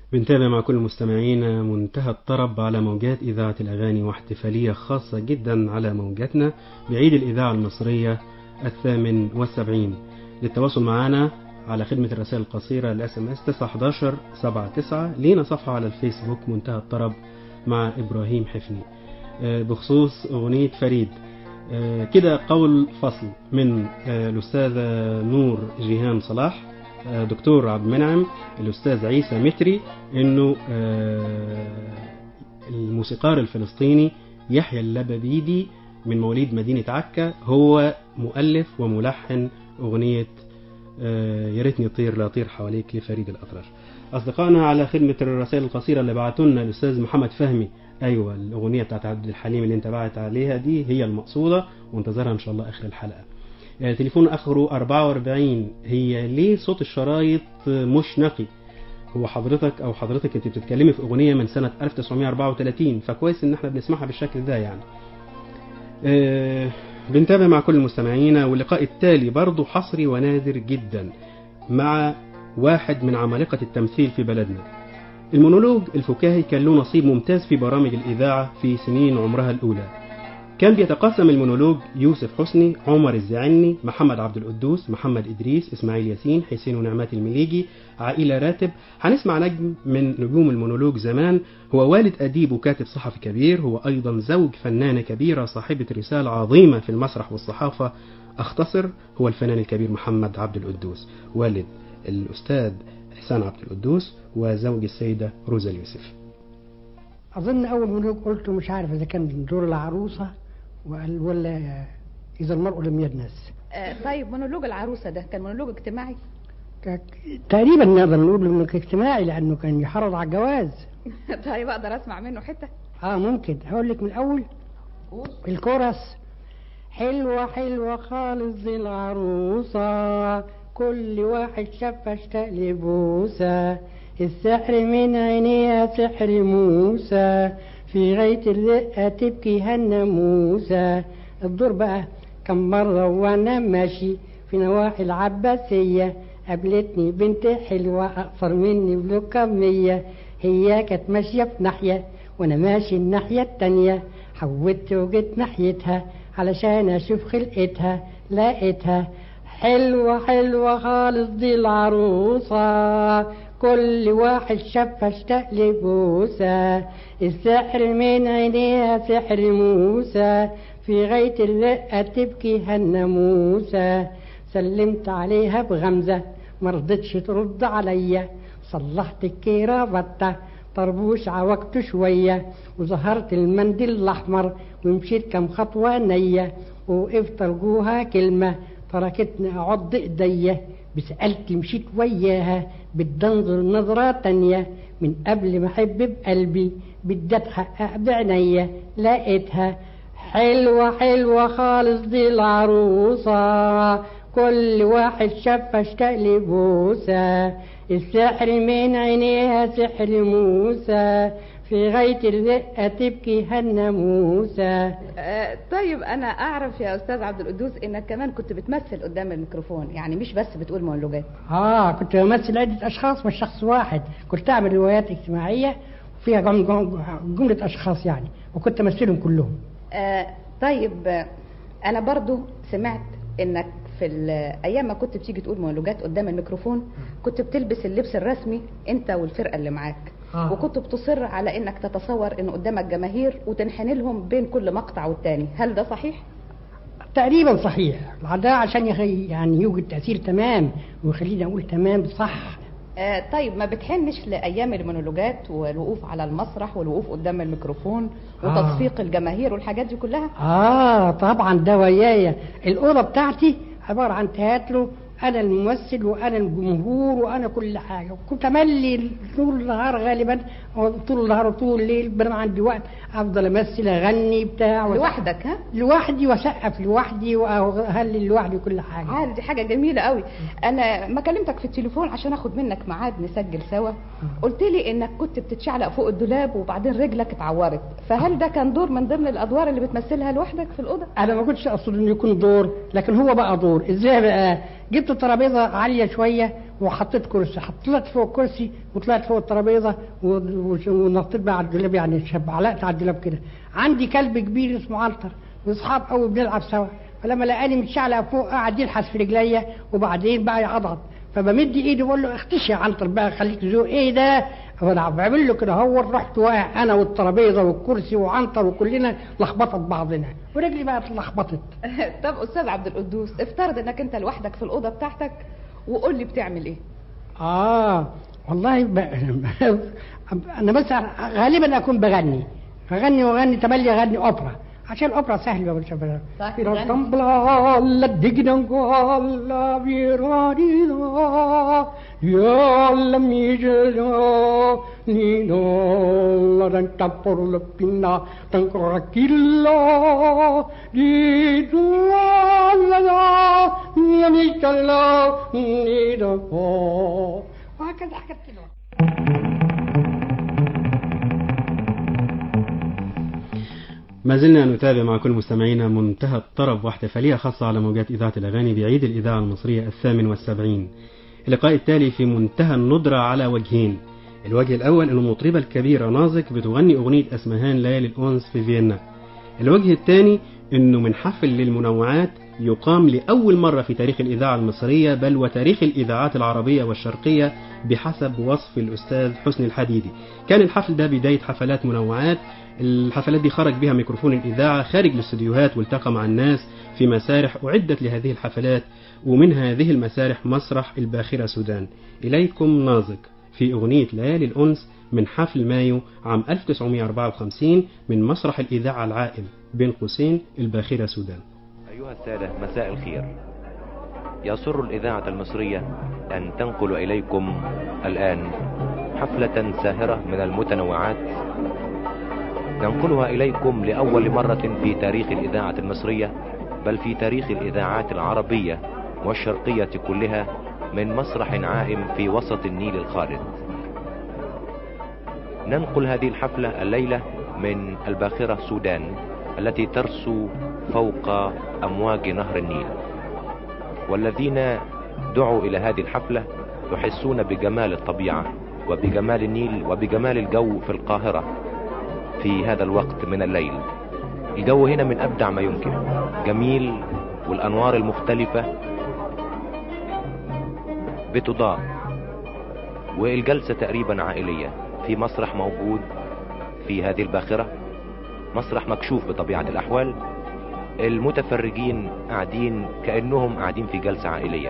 بنتابع مع كل المستمعين منتهى الطرب على موجات إذاعة الأغاني واحتفالية خاصة جدا على موجاتنا بعيد الإذاعة المصرية الثامن والسبعين للتواصل معنا على خدمة الرسائل القصيرة الاس ام اس 911 79 لينا صفحة على الفيسبوك منتهى الطرب مع إبراهيم حفني بخصوص أغنية فريد كده قول فصل من الأستاذة نور جيهان صلاح دكتور عبد المنعم الأستاذ عيسى متري أنه الموسيقار الفلسطيني يحيى اللبابيدي من مواليد مدينة عكا هو مؤلف وملحن أغنية يا ريتني طير لا طير حواليك لفريد الأطرش أصدقائنا على خدمة الرسائل القصيرة اللي بعتوا لنا الأستاذ محمد فهمي أيوة الأغنية بتاعت عبد الحليم اللي أنت بعت عليها دي هي المقصودة وانتظرها إن شاء الله آخر الحلقة تليفون اخره 44 هي ليه صوت الشرايط مش نقي هو حضرتك او حضرتك انت بتتكلمي في اغنيه من سنه 1934 فكويس ان احنا بنسمعها بالشكل ده يعني أه بنتابع مع كل المستمعين واللقاء التالي برضه حصري ونادر جدا مع واحد من عمالقه التمثيل في بلدنا المونولوج الفكاهي كان له نصيب ممتاز في برامج الاذاعه في سنين عمرها الاولى كان بيتقاسم المونولوج يوسف حسني عمر الزعني محمد عبد القدوس محمد إدريس إسماعيل ياسين حسين ونعمات المليجي عائلة راتب هنسمع نجم من نجوم المونولوج زمان هو والد أديب وكاتب صحفي كبير هو أيضا زوج فنانة كبيرة صاحبة رسالة عظيمة في المسرح والصحافة أختصر هو الفنان الكبير محمد عبد القدوس والد الأستاذ حسان عبد القدوس وزوج السيدة روزا اليوسف أظن أول مونولوج قلته مش عارف إذا كان دور العروسة ولا إذا المرء لم يدنس آه طيب مونولوج العروسة ده كان مونولوج اجتماعي تقريبا نقدر نقول انه اجتماعي لانه كان يحرض على الجواز طيب اقدر اسمع منه حته اه ممكن هقول لك من الاول قول الكورس حلوة حلوة خالص دي العروسة كل واحد شاف اشتاق لبوسة السحر من عينيها سحر موسى في غاية الرقة تبكي هالناموسة الدور بقى كم مرة وانا ماشي في نواحي العباسية قابلتني بنت حلوة أقصر مني بلوكة مية هي كانت ماشية في ناحية وأنا ماشي الناحية التانية حودت وجيت ناحيتها علشان أشوف خلقتها لقيتها حلوة حلوة خالص دي العروسة كل واحد شاف اشتاق لبوسة السحر من عينيها سحر موسى في غاية الرقة تبكي هالناموسة سلمت عليها بغمزة مرضتش ترد عليا صلحت الكرافته طربوش عوجته شوية وظهرت المنديل الأحمر ومشيت كم خطوة نية ووقفت أرجوها كلمة تركتني أعض إيديا بسألتي مشيت وياها بتنظر نظرة تانية من قبل ما أحب بقلبي بدي أتحقق بعينيا لقيتها حلوة حلوة خالص دي العروسة كل واحد شاف اشتاق لبوسة السحر من عينيها سحر موسى في غاية الرقة تبكي هالناموسة آه طيب أنا أعرف يا أستاذ عبد القدوس إنك كمان كنت بتمثل قدام الميكروفون يعني مش بس بتقول مونولوجات آه كنت بمثل عدة أشخاص مش شخص واحد كنت أعمل روايات اجتماعية فيها جملة أشخاص يعني وكنت أمثلهم كلهم آه طيب آه أنا برضو سمعت إنك في الايام ما كنت بتيجي تقول مونولوجات قدام الميكروفون كنت بتلبس اللبس الرسمي انت والفرقه اللي معاك آه. وكنت بتصر على انك تتصور ان قدامك جماهير وتنحني لهم بين كل مقطع والتاني هل ده صحيح تقريبا صحيح ده عشان يعني يوجد تاثير تمام ويخليني اقول تمام صح آه طيب ما بتحنش لايام المونولوجات والوقوف على المسرح والوقوف قدام الميكروفون وتصفيق آه. الجماهير والحاجات دي كلها اه طبعا ده ويايا الاوضه بتاعتي عبارة عن تياترو أنا الممثل وأنا الجمهور وأنا كل حاجة كنت أملي طول النهار غالبا طول النهار وطول الليل بنام عندي وقت أفضل أمثل أغني بتاع لوحدك ها؟ لوحدي وأسقف لوحدي وأهلل لوحدي كل حاجة عارف دي حاجة جميلة قوي أنا ما كلمتك في التليفون عشان أخد منك ميعاد نسجل سوا قلت لي إنك كنت بتتشعلق فوق الدولاب وبعدين رجلك اتعورت فهل ده كان دور من ضمن الأدوار اللي بتمثلها لوحدك في الأوضة؟ أنا ما كنتش أقصد إنه يكون دور لكن هو بقى دور إزاي بقى جبت ترابيزه عاليه شويه وحطيت كرسي طلعت فوق الكرسي وطلعت فوق الترابيزه و- و- ونطيت بقى على الدولاب يعني شب علقت على الدولاب كده عندي كلب كبير اسمه عنتر واصحاب قوي بنلعب سوا فلما لقاني متشعلق فوق قعد يلحس في رجليا وبعدين بقى يعضعض فبمد ايدي بقول له اختشي يا عنتر بقى خليك ذوق ايه ده وانا بعمل له كده هو رحت واقع انا والترابيزه والكرسي وعنتر وكلنا لخبطت بعضنا ورجلي بقى اتلخبطت طب استاذ عبد القدوس افترض انك انت لوحدك في الاوضه بتاعتك وقول لي بتعمل ايه اه والله ب... انا بس غالبا اكون بغني اغني واغني تملي اغني اوبرا عشان الاوبرا سهل يا باشا طيب، في غني. رتمبلا لا ديجنان لا بيراني لا يا لم يجلا نينا لا رنتا por la pina tan tranquila di la la la يا ميتلا نيدا وهكذا حاجات كده ما زلنا نتابع مع كل مستمعينا منتهى الطرب واحتفالية خاصة على موجات إذاعة الأغاني بعيد الإذاعة المصرية الثامن والسبعين اللقاء التالي في منتهى الندرة على وجهين الوجه الأول أن المطربة الكبيرة نازك بتغني أغنية أسمهان ليالي الأنس في فيينا الوجه الثاني أنه من حفل للمنوعات يقام لأول مرة في تاريخ الإذاعة المصرية بل وتاريخ الإذاعات العربية والشرقية بحسب وصف الأستاذ حسني الحديدي كان الحفل ده بداية حفلات منوعات الحفلات دي خرج بها ميكروفون الإذاعة خارج الاستديوهات والتقى مع الناس في مسارح أعدت لهذه الحفلات ومن هذه المسارح مسرح الباخرة سودان إليكم نازك في أغنية ليالي الأنس من حفل مايو عام 1954 من مسرح الإذاعة العائم بين قوسين الباخرة سودان أيها السادة مساء الخير يسر الإذاعة المصرية أن تنقل إليكم الآن حفلة ساهرة من المتنوعات ننقلها إليكم لأول مرة في تاريخ الإذاعة المصرية بل في تاريخ الإذاعات العربية والشرقية كلها من مسرح عائم في وسط النيل الخالد ننقل هذه الحفلة الليلة من الباخرة سودان التي ترسو فوق أمواج نهر النيل والذين دعوا إلى هذه الحفلة يحسون بجمال الطبيعة وبجمال النيل وبجمال الجو في القاهرة في هذا الوقت من الليل الجو هنا من أبدع ما يمكن جميل والأنوار المختلفة بتضاء والجلسة تقريبا عائلية في مسرح موجود في هذه الباخرة مسرح مكشوف بطبيعة الأحوال المتفرجين قاعدين كأنهم قاعدين في جلسة عائلية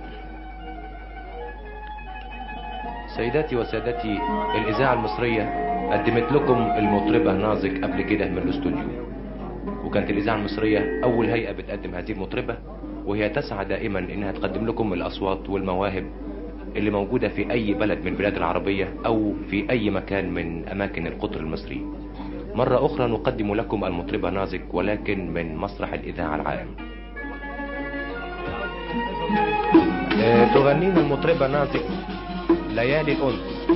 سيداتي وسادتي الإذاعة المصرية قدمت لكم المطربة نازك قبل كده من الاستوديو وكانت الإذاعة المصرية أول هيئة بتقدم هذه المطربة وهي تسعى دائما إنها تقدم لكم الأصوات والمواهب اللي موجودة في أي بلد من البلاد العربية أو في أي مكان من أماكن القطر المصري مرة أخرى نقدم لكم المطربة نازك ولكن من مسرح الإذاعة العام آه، تغنينا المطربة نازك ليالي الأنس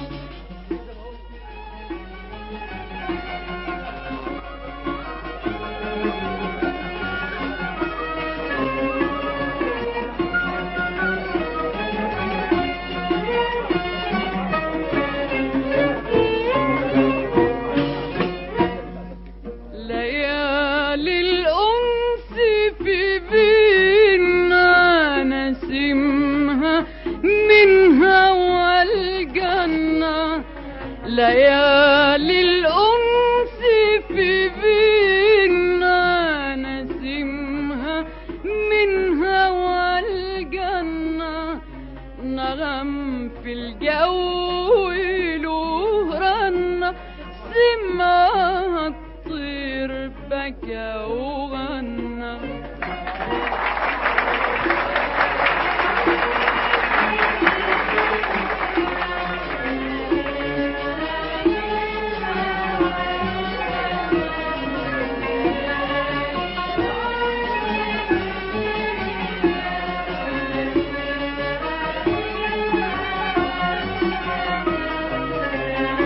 ليالي الأنس في بينا نسمها من هوى الجنة ليالي الأنس في بينا نسمها من هوى الجنة نغم في الجو له رنة سمعها الطير بكى وغنى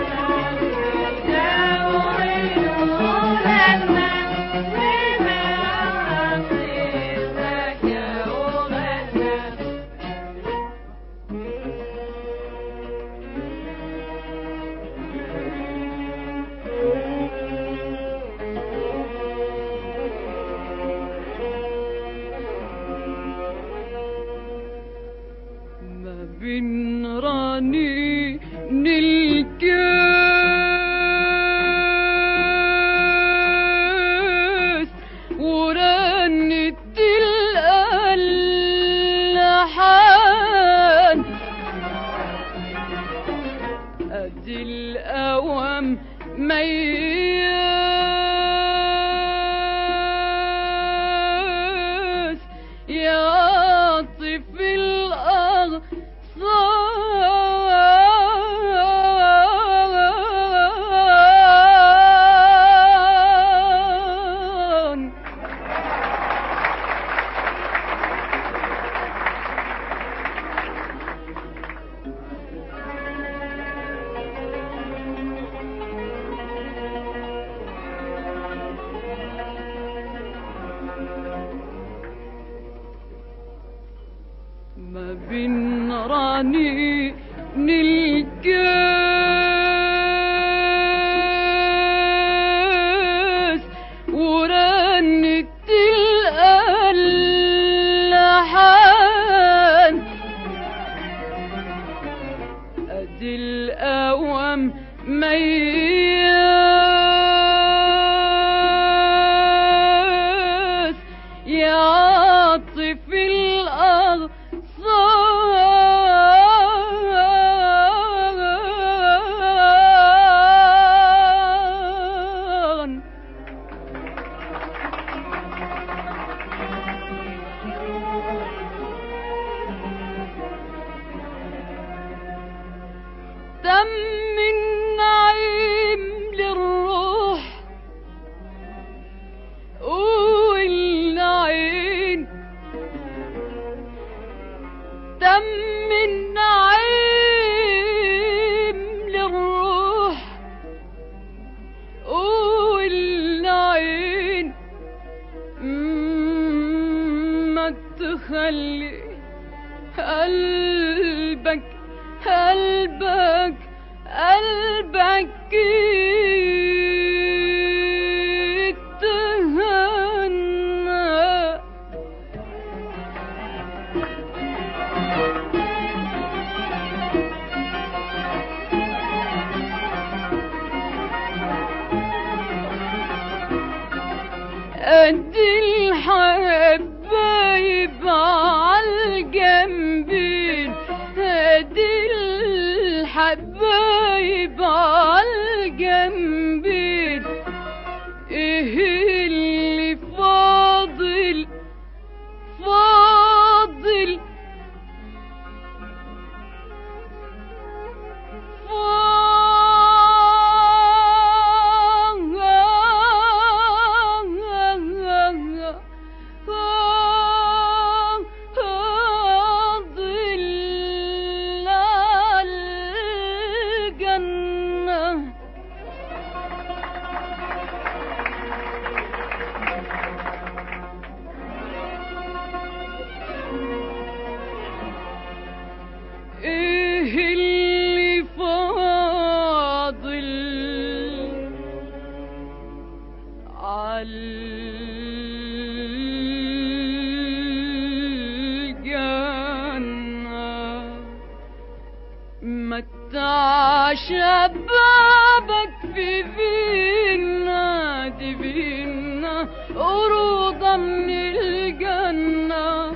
Thank you. ادي الاوام مياس يعطف الأغصان ما بين راني الكاس ورنت الألحان ادي الاوام مياس يعطف الأغصان تم النعيم للروح والعين تم النعيم للروح والعين ما تخلي قلبك قلبك قلبك يتهنى ادي الحبايب عالجنبين ادي الحبايب عالجنبين ايه اللي فاضل فاضل فاضل الجنة ايه اللي فاضل عالجنة متع شبابك في فينا دي فينا قروضة من الجنة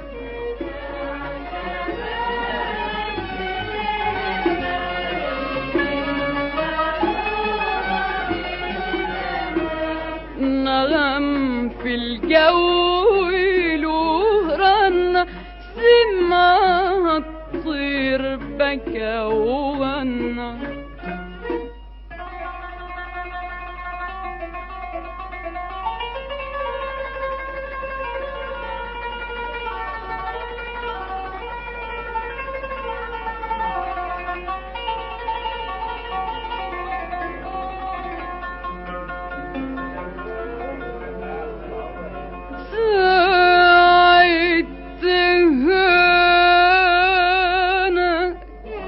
نغم في الجو له رنة سمعها الطير بكى وغنى ساعدتها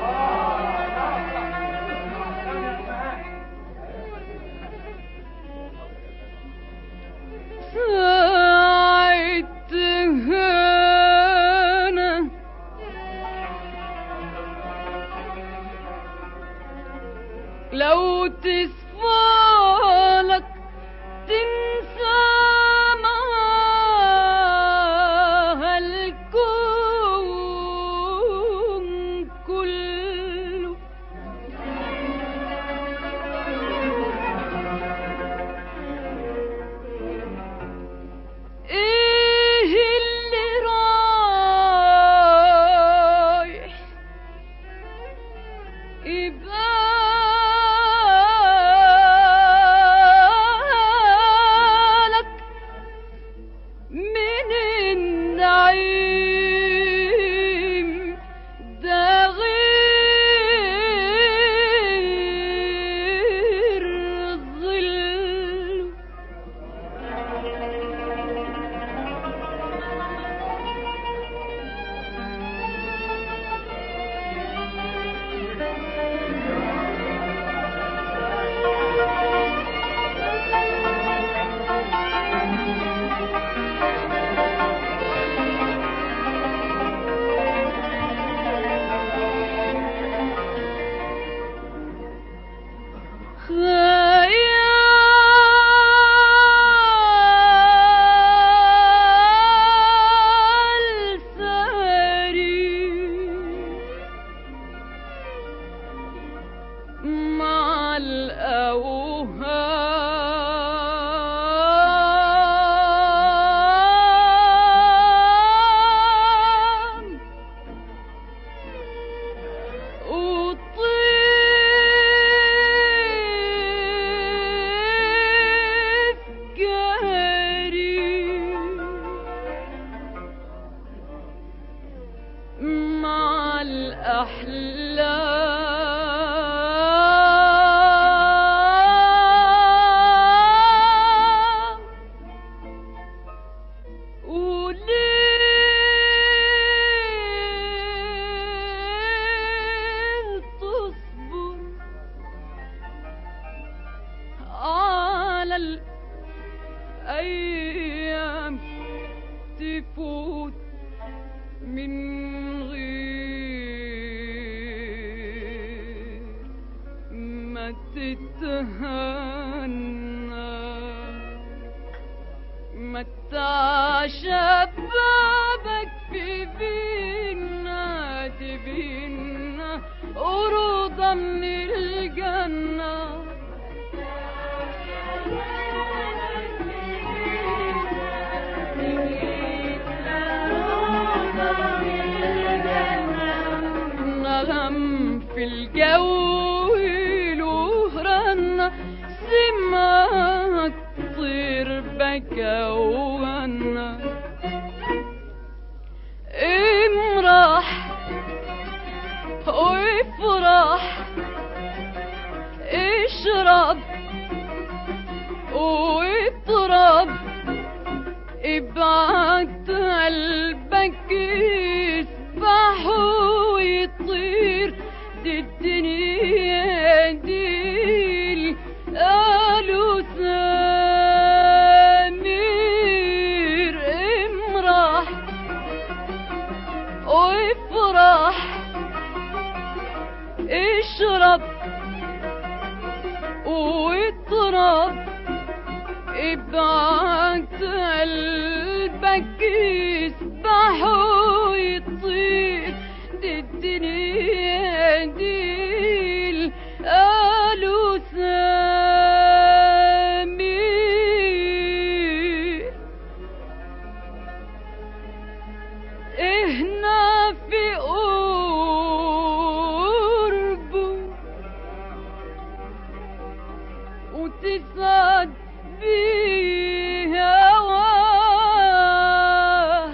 ساعدتها لو تصفالك تنسى معاها الكون كله تتهنى متع شبابك في بينا تبينا قروضة من الجنة نغم في الجو له رنة سمعك طير بكى وغنى امرح وافرح اشرب واضرب ابعت قلبك يسبح ويطير دي الدنيا دي قالوا سمير امرح وافرح اشرب واضرب ابعت قلبك يسبح ويطير دي الدنيا دي قالوا سمير اهنا في قربه وتسعد بيه هواه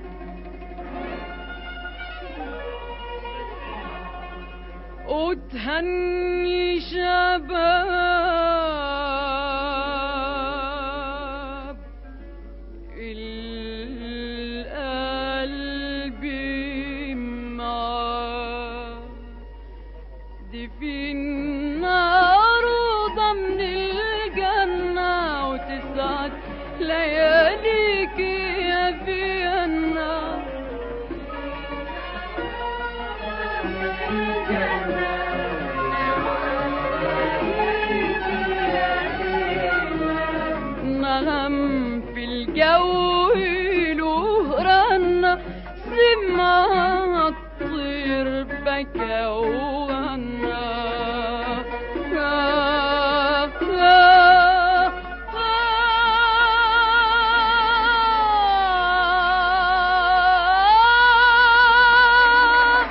وتهني شباب القلب معاه دي في النار وضع من الجنة وتسعد لياليك يا فينا نغم في الجو له رنة سمع الطير بكى وغنى آه آه آه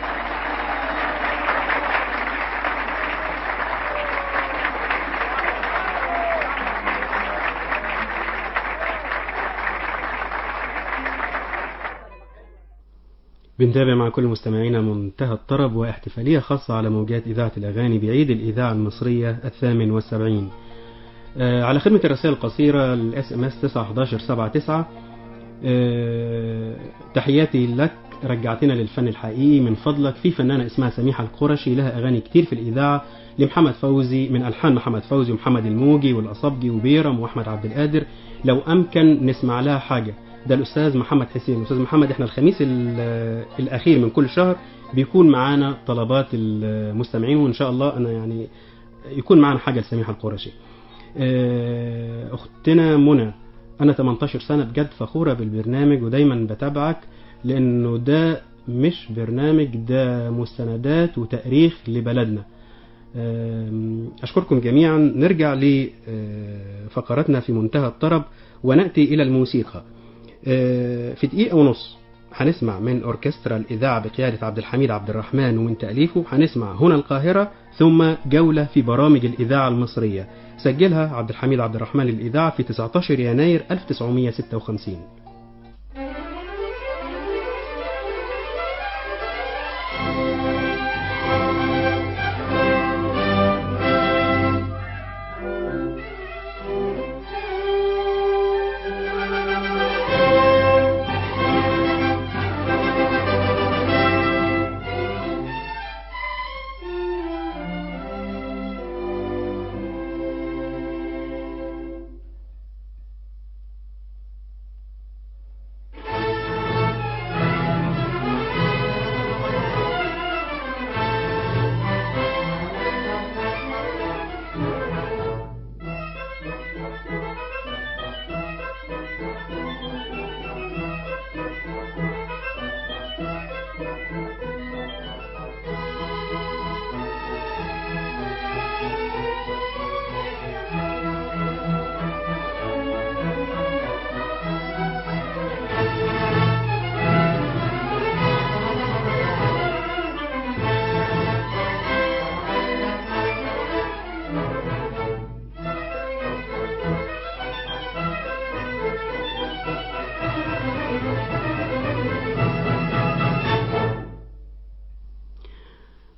بنتابع مع كل مستمعينا منتهى الطرب واحتفالية خاصة على موجات إذاعة الأغاني بعيد الإذاعة المصرية الثامن والسبعين آه على خدمة الرسائل القصيرة الاس ام اس 91179 آه تحياتي لك رجعتنا للفن الحقيقي من فضلك في فنانة اسمها سميحة القرشي لها أغاني كتير في الإذاعة لمحمد فوزي من ألحان محمد فوزي ومحمد الموجي والأصبجي وبيرم وأحمد عبد القادر لو أمكن نسمع لها حاجة ده الأستاذ محمد حسين الأستاذ محمد إحنا الخميس ال- الأخير من كل شهر بيكون معانا طلبات المستمعين وإن شاء الله أنا يعني يكون معانا حاجة لسميحة القرشي آه، أختنا منى أنا 18 سنة بجد فخورة بالبرنامج ودايما بتابعك لأنه ده مش برنامج ده مستندات وتاريخ لبلدنا آم، أشكركم جميعا نرجع لفقراتنا في منتهى الطرب ونأتي إلى الموسيقى آه، في دقيقة ونص هنسمع من أوركسترا الإذاعة بقيادة عبد الحميد عبد الرحمن ومن تأليفه هنسمع هنا القاهرة ثم جولة في برامج الإذاعة المصرية سجلها عبد الحميد عبد الرحمن للإذاعة في 19 يناير 1956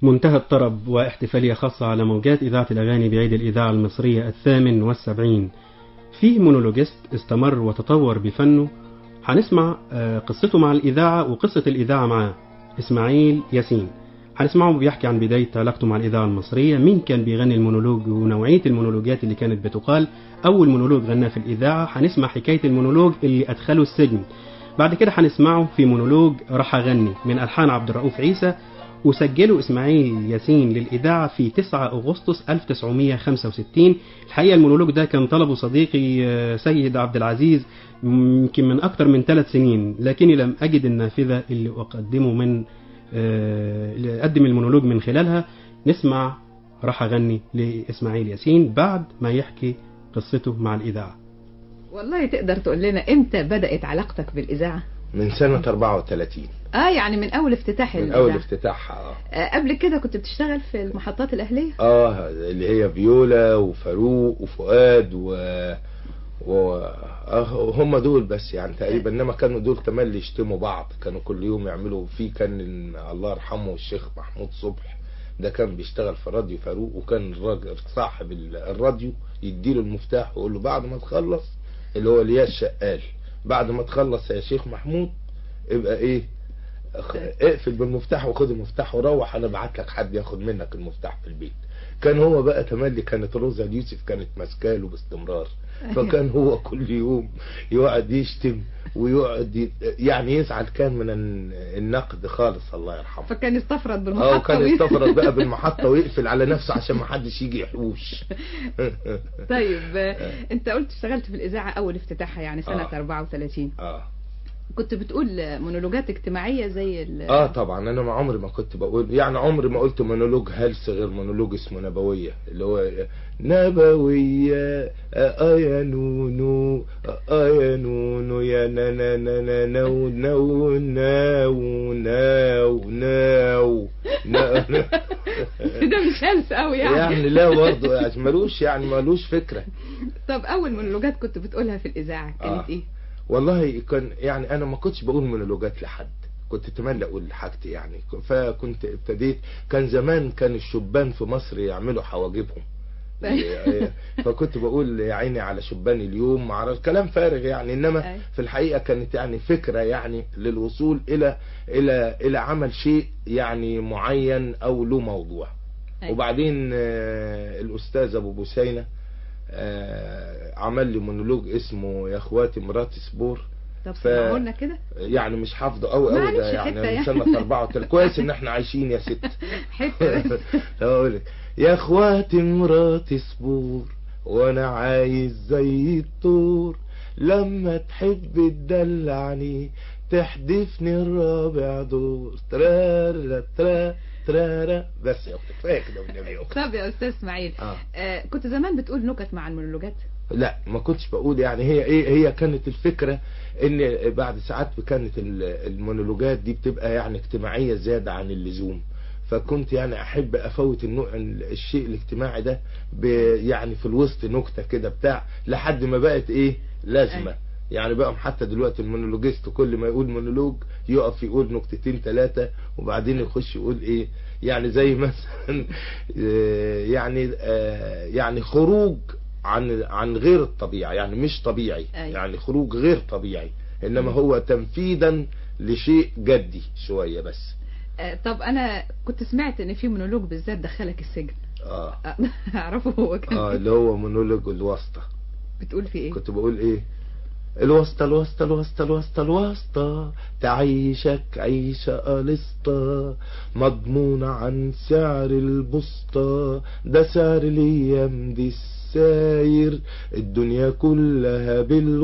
منتهى الطرب واحتفالية خاصة على موجات إذاعة الأغاني بعيد الإذاعة المصرية الثامن والسبعين فيه مونولوجيست استمر وتطور بفنه هنسمع آه، قصته مع الإذاعة وقصة الإذاعة معاه إسماعيل ياسين هنسمعه بيحكي عن بداية علاقته مع الإذاعة المصرية مين كان بيغني المونولوج ونوعية المونولوجات اللي كانت بتقال أول مونولوج غناه في الإذاعة هنسمع حكاية المونولوج اللي أدخله السجن بعد كده هنسمعه في مونولوج راح أغني من ألحان عبد الرؤوف عيسى وسجله إسماعيل ياسين للإذاعة في 9 أغسطس 1965 الحقيقة المونولوج ده كان طلبه صديقي آه، سيد عبد العزيز يمكن من أكثر من ثلاث سنين لكني لم أجد النافذة اللي أقدمه من آه، اللي أقدم المونولوج من خلالها نسمع راح أغني لإسماعيل ياسين بعد ما يحكي قصته مع الإذاعة والله تقدر تقول لنا امتى بدأت علاقتك بالإذاعة من سنة 34 اه يعني من اول افتتاح من الإذاعة أول افتتاحها آه. آه قبل كده كنت بتشتغل في المحطات الأهلية اه اللي هي فيولا وفاروق وفؤاد و و آه هم دول بس يعني تقريبا انما كانوا دول تملي يشتموا بعض كانوا كل يوم يعملوا في كان الله يرحمه الشيخ محمود صبح ده كان بيشتغل في راديو فاروق وكان الراجل صاحب ال- الراديو يديله المفتاح ويقول له بعد ما تخلص اللي هو الياس شقال بعد ما تخلص يا شيخ محمود ابقى ايه اخ- اقفل بالمفتاح وخد المفتاح وروح انا ابعت لك حد ياخد منك المفتاح في البيت كان هو بقى تملي كانت روزا اليوسف كانت ماسكاله باستمرار فكان هو كل يوم يقعد يشتم ويقعد ي- يعني يزعل كان من الن- النقد خالص الله يرحمه فكان يستفرد اه بالمحطة وكان وي- يستفرد بقى بالمحطة ويقفل على نفسه عشان ما حدش يجي يحوش طيب آه، انت قلت اشتغلت في الإذاعة أول افتتاحها يعني سنة آه. 34 اه كنت بتقول آه، مونولوجات اجتماعية زي ال اه طبعا انا ما عمري ما كنت بقول يعني عمري ما قلت مونولوج هلس غير مونولوج اسمه نبويه اللي هو نبويه اه يا نونو اه يا نونو يا نا نا نا نا نو نو ناو ناو ناو ناو ده مش هلس قوي يعني, يعني لا برضه يعني ملوش يعني ملوش فكره طب أول مونولوجات كنت بتقولها في الإذاعة كانت آه. إيه؟ والله كان يعني انا ما كنتش بقول مونولوجات لحد كنت اتمنى اقول حاجتي يعني فكنت ابتديت كان زمان كان الشبان في مصر يعملوا حواجبهم فكنت بقول يا عيني على شبان اليوم معرفش كلام فارغ يعني انما أي. في الحقيقه كانت يعني فكره يعني للوصول الى الى الى عمل شيء يعني معين او له موضوع أي. وبعدين آه، الاستاذ ابو بوسينه آه، عمل لي مونولوج اسمه يا اخواتي مراتي سبور طب ف- سمعوا لنا كده يعني مش حافظه قوي قوي معلش ده يعني حتة من يعني. سنه 34 كويس ان احنا عايشين يا ست حتة بس. اقول لك يا اخواتي مراتي صبور وانا عايز زي الطور لما تحب تدلعني تحدفني الرابع دور ترارا ترا ترارا بس يا اختي كفايه كده والنبي يا اختي طب يا أستاذ إسماعيل آه. آه كنت زمان بتقول نكت مع المونولوجات لا ما كنتش بقول يعني هي ايه هي كانت الفكرة ان بعد ساعات كانت ال- المونولوجات دي بتبقى يعني اجتماعية زيادة عن اللزوم فكنت يعني احب افوت النوع ال- الشيء الاجتماعي ده ب يعني في الوسط نكتة كده بتاع لحد ما بقت ايه لازمة أي. يعني بقى حتى دلوقتي المونولوجيست كل ما يقول مونولوج يقف يقول نكتتين ثلاثة وبعدين يخش يقول ايه يعني زي مثلا آه، يعني آه، يعني خروج عن عن غير الطبيعي يعني مش طبيعي أي. يعني خروج غير طبيعي انما هو تنفيذا لشيء جدي شوية بس آه طب أنا كنت سمعت إن في مونولوج بالذات دخلك السجن اه آه، أعرفه هو كان اه إيه؟ اللي هو مونولوج الواسطة بتقول في إيه؟ كنت بقول ايه الواسطة الواسطة الواسطة الواسطة الواسطة تعيشك عيشة قلسطة مضمونة عن سعر البسطة ده سعر الايام دي الساير الدنيا كلها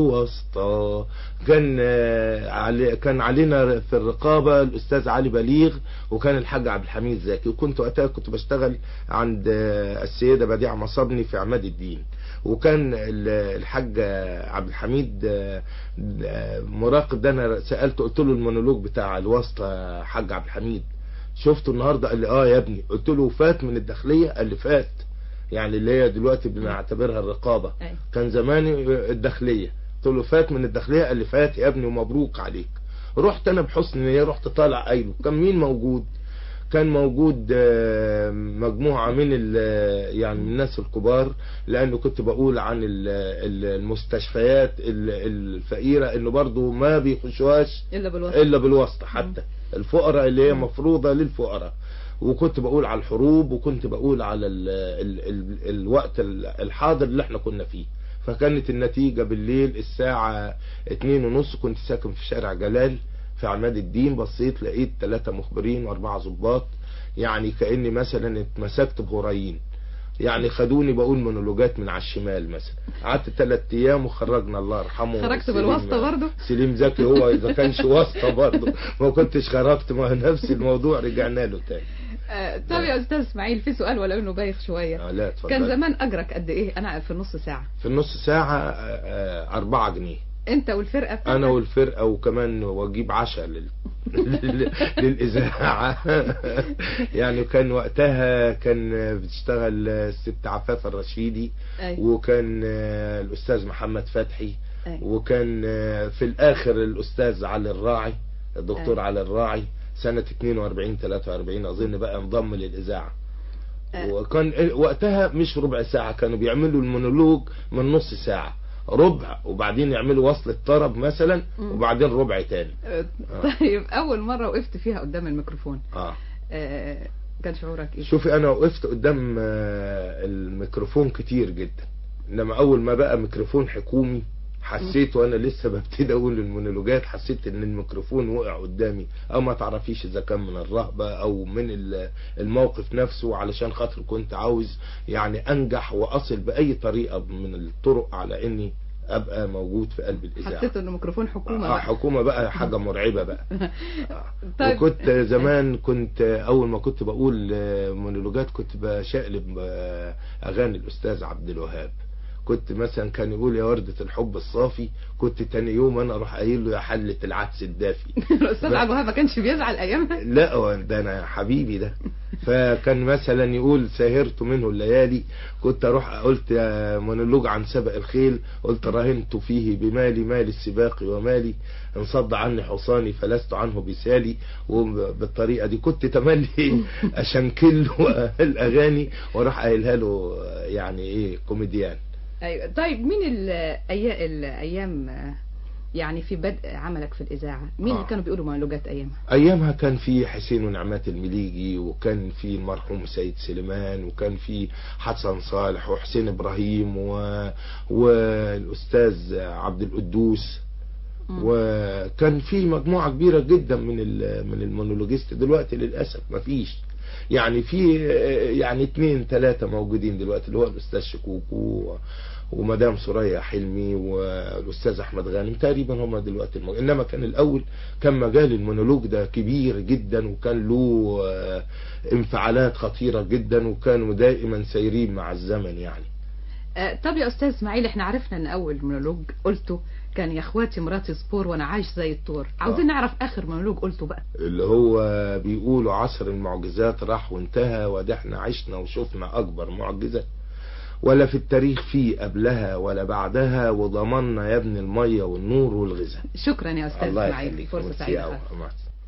بالواسطة كان آه، علي كان علينا في الرقابة الأستاذ علي بليغ وكان الحاج عبد الحميد زكي وكنت وقتها كنت بشتغل عند آه، السيدة بديعة مصابني في عماد الدين وكان ال- الحاج عبد الحميد آه، آه، مراقب ده انا سالته قلت له المونولوج بتاع الواسطه يا حاج عبد الحميد شفته النهارده قال لي اه يا ابني قلت له فات من الداخليه قال لي فات يعني اللي هي دلوقتي بنعتبرها الرقابه أي. كان زمان الداخليه قلت له فات من الداخليه قال لي فات يا ابني ومبروك عليك رحت انا بحسن نيه رحت طالع قايله كان مين موجود كان موجود آه، مجموعة من ال- يعني من الناس الكبار لأنه كنت بقول عن ال- ال- المستشفيات ال- الفقيرة إنه برضو ما بيخشوهاش الا بالوسط الا بالواسطه حتى الفقراء اللي هي مفروضه للفقراء وكنت بقول على الحروب وكنت بقول على ال ال ال الوقت ال- الحاضر اللي احنا كنا فيه فكانت النتيجة بالليل الساعة اتنين ونص كنت ساكن في شارع جلال في عماد الدين بصيت لقيت ثلاثة مخبرين واربعة ضباط يعني كأني مثلا اتمسكت بهرايين يعني خدوني بقول مونولوجات من على الشمال مثلا قعدت ثلاث ايام وخرجنا الله يرحمه خرجت سليم- بالواسطة برضو؟ سليم زكي هو اذا كانش واسطه برضه ما كنتش خرجت ما هو نفس الموضوع رجعنا له تاني آه، طب يا استاذ اسماعيل في سؤال ولو انه بايخ شويه آه لا اتفضل كان زمان اجرك قد ايه انا في نص ساعه في النص ساعة آه، آه، أربعة جنيه انت والفرقه بتاعتك أنا والفرقة وكمان وأجيب عشاء لل... لل- للإذاعة يعني كان وقتها كان بتشتغل الست عفاف الرشيدي أيوة. وكان آه، الأستاذ محمد فتحي أيوة. وكان آه، في الآخر الأستاذ علي الراعي الدكتور أيوة. علي الراعي سنة 42 43 أظن بقى انضم للإذاعة أه. وكان وقتها مش ربع ساعة كانوا بيعملوا المونولوج من نص ساعة ربع وبعدين يعملوا وصل الطرب مثلا مم. وبعدين ربع تاني آه، طيب اول مره وقفت فيها قدام الميكروفون اه آه، كان شعورك ايه شوفي انا وقفت قدام آه، الميكروفون كتير جدا انما اول ما بقى ميكروفون حكومي حسيت وانا لسه ببتدي اقول المونولوجات حسيت ان الميكروفون وقع قدامي او ما تعرفيش اذا كان من الرهبة او من ال- الموقف نفسه علشان خاطر كنت عاوز يعني انجح واصل باي طريقة من الطرق على اني ابقى موجود في قلب الاذاعة حسيت انه ميكروفون حكومه اه بقى. حكومة بقى حاجة مرعبة بقى آه. طيب. وكنت زمان كنت اول ما كنت بقول آه، مونولوجات كنت بشقلب آه، اغاني الاستاذ عبد الوهاب كنت مثلا كان يقول يا وردة الحب الصافي كنت تاني يوم انا اروح قايل له يا حلة العدس الدافي الاستاذ عبد الوهاب ما كانش بيزعل ايامها لا هو ده انا حبيبي ده فكان مثلا يقول سهرت منه الليالي كنت اروح قلت يا مونولوج عن سبق الخيل قلت راهنت فيه بمالي مال السباق ومالي انصد عني حصاني فلست عنه بسالي وبالطريقه دي كنت تملي اشنكل له الاغاني واروح قايلها له يعني ايه كوميديان ايوه طيب مين الايام الايام آه، يعني في بدء عملك في الاذاعه مين اللي آه. كانوا بيقولوا مونولوجات ايامها ايامها كان في حسين ونعمات المليجي وكان في المرحوم سيد سليمان وكان في حسن صالح وحسين ابراهيم و... والاستاذ عبد القدوس مم. وكان في مجموعة كبيرة جدا من ال- من المونولوجيست دلوقتي للأسف مفيش يعني في يعني اتنين تلاتة موجودين دلوقتي اللي هو الأستاذ شكوك و- ومدام سوريا حلمي والأستاذ أحمد غانم تقريبا هم دلوقتي المو... إنما كان الأول كان مجال المونولوج ده كبير جدا وكان له آه، انفعالات خطيرة جدا وكانوا دائما سايرين مع الزمن يعني آه، طب يا استاذ اسماعيل احنا عرفنا ان اول مونولوج قلته كان يا اخواتي مراتي سبور وانا عايش زي الطور عاوزين نعرف اخر مونولوج قلته بقى اللي هو بيقولوا عصر المعجزات راح وانتهى وده احنا عشنا وشفنا اكبر معجزة ولا في التاريخ فيه قبلها ولا بعدها وضمنا يا ابن المية والنور والغذاء شكرا يا استاذ الله اسماعيل يخليك فرصه ميرسي سعيده أوي. خالص. مع